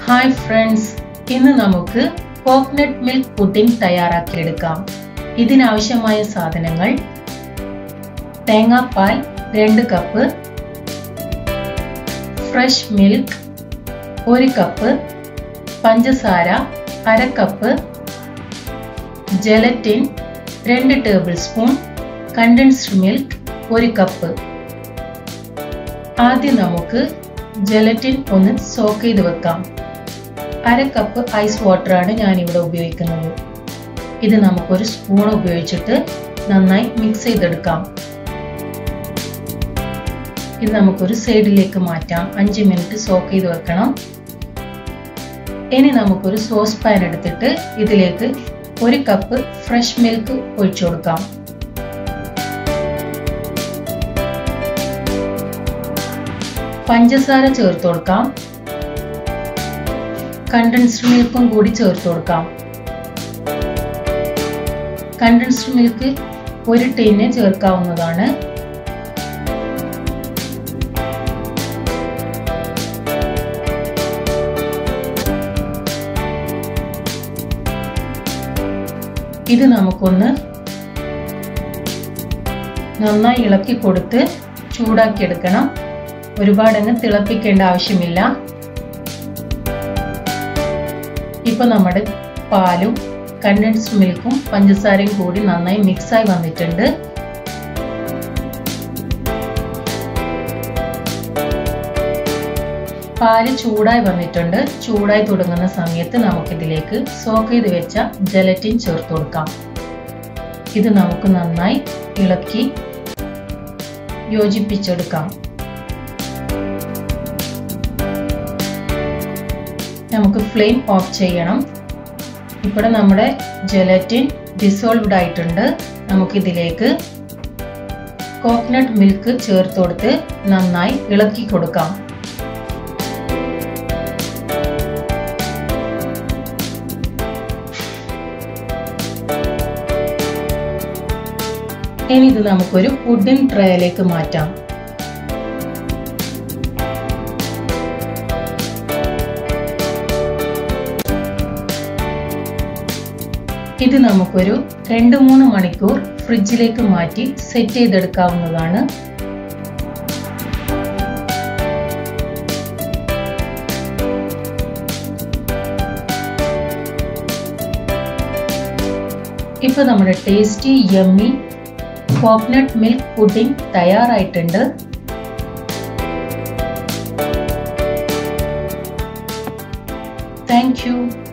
hi friends ഇന്ന് നമുക്ക് coconut milk pudding തയ്യാറാക്കിയെടുക്കാം ഇതിനാവശ്യമായ സാധനങ്ങൾ തേങ്ങാപ്പാൽ രണ്ട് കപ്പ് ഫ്രഷ് മിൽക്ക് ഒരു കപ്പ് പഞ്ചസാര അര കപ്പ് ജലറ്റിൻ രണ്ട് ടേബിൾ സ്പൂൺ കണ്ടൻസ്ഡ് മിൽക്ക് ഒരു കപ്പ് ആദ്യം നമുക്ക് ജലറ്റിൻ ഒന്ന് സോക്ക് ചെയ്ത് വെക്കാം അര കപ്പ് ഐസ് വാട്ടറാണ് ഞാനിവിടെ ഉപയോഗിക്കുന്നത് ഇത് നമുക്കൊരു സ്പൂൺ ഉപയോഗിച്ചിട്ട് നന്നായി മിക്സ് ചെയ്തെടുക്കാം ഇത് നമുക്കൊരു സൈഡിലേക്ക് മാറ്റാം അഞ്ച് മിനിറ്റ് സോക്ക് ചെയ്ത് വെക്കണം ഇനി നമുക്കൊരു സോസ് പാൻ എടുത്തിട്ട് ഇതിലേക്ക് ഒരു കപ്പ് ഫ്രഷ് മിൽക്ക് ഒഴിച്ചു കൊടുക്കാം പഞ്ചസാര ചേർത്ത് കൊടുക്കാം കണ്ടൻസ്ഡ് മിൽക്കും കൂടി ചേർത്ത് കൊടുക്കാം കണ്ടൻസ്ഡ് മിൽക്ക് ഒരു ടീനെ ചേർക്കാവുന്നതാണ് ഇത് നമുക്കൊന്ന് നന്നായി ഇളക്കി കൊടുത്ത് ചൂടാക്കി എടുക്കണം ഒരുപാടങ്ങ് തിളപ്പിക്കേണ്ട ആവശ്യമില്ല ഇപ്പൊ നമ്മുടെ പാലും കണ്ടൻസ്ഡ് മിൽക്കും പഞ്ചസാരയും കൂടി നന്നായി മിക്സായി വന്നിട്ടുണ്ട് പാല് ചൂടായി വന്നിട്ടുണ്ട് ചൂടായി തുടങ്ങുന്ന സമയത്ത് നമുക്കിതിലേക്ക് സോക്ക് ചെയ്ത് വെച്ച ജലറ്റിൻ ചേർത്ത് കൊടുക്കാം ഇത് നമുക്ക് നന്നായി ഇളക്കി യോജിപ്പിച്ചെടുക്കാം നമുക്ക് ഫ്ലെയിം ഓഫ് ചെയ്യണം ഇവിടെ നമ്മുടെ ജലറ്റിൻ ഡിസോൾവ്ഡ് ആയിട്ടുണ്ട് നമുക്കിതിലേക്ക് കോക്കനട്ട് മിൽക്ക് ചേർത്ത് കൊടുത്ത് നന്നായി ഇളക്കി കൊടുക്കാം ഇനി ഇത് നമുക്കൊരു പുഡിംഗ് ട്രേയിലേക്ക് മാറ്റാം ഇത് നമുക്കൊരു രണ്ട് മൂന്ന് മണിക്കൂർ ഫ്രിഡ്ജിലേക്ക് മാറ്റി സെറ്റ് ചെയ്തെടുക്കാവുന്നതാണ് ഇപ്പൊ നമ്മുടെ tasty yummy coconut milk pudding തയ്യാറായിട്ടുണ്ട് താങ്ക് യു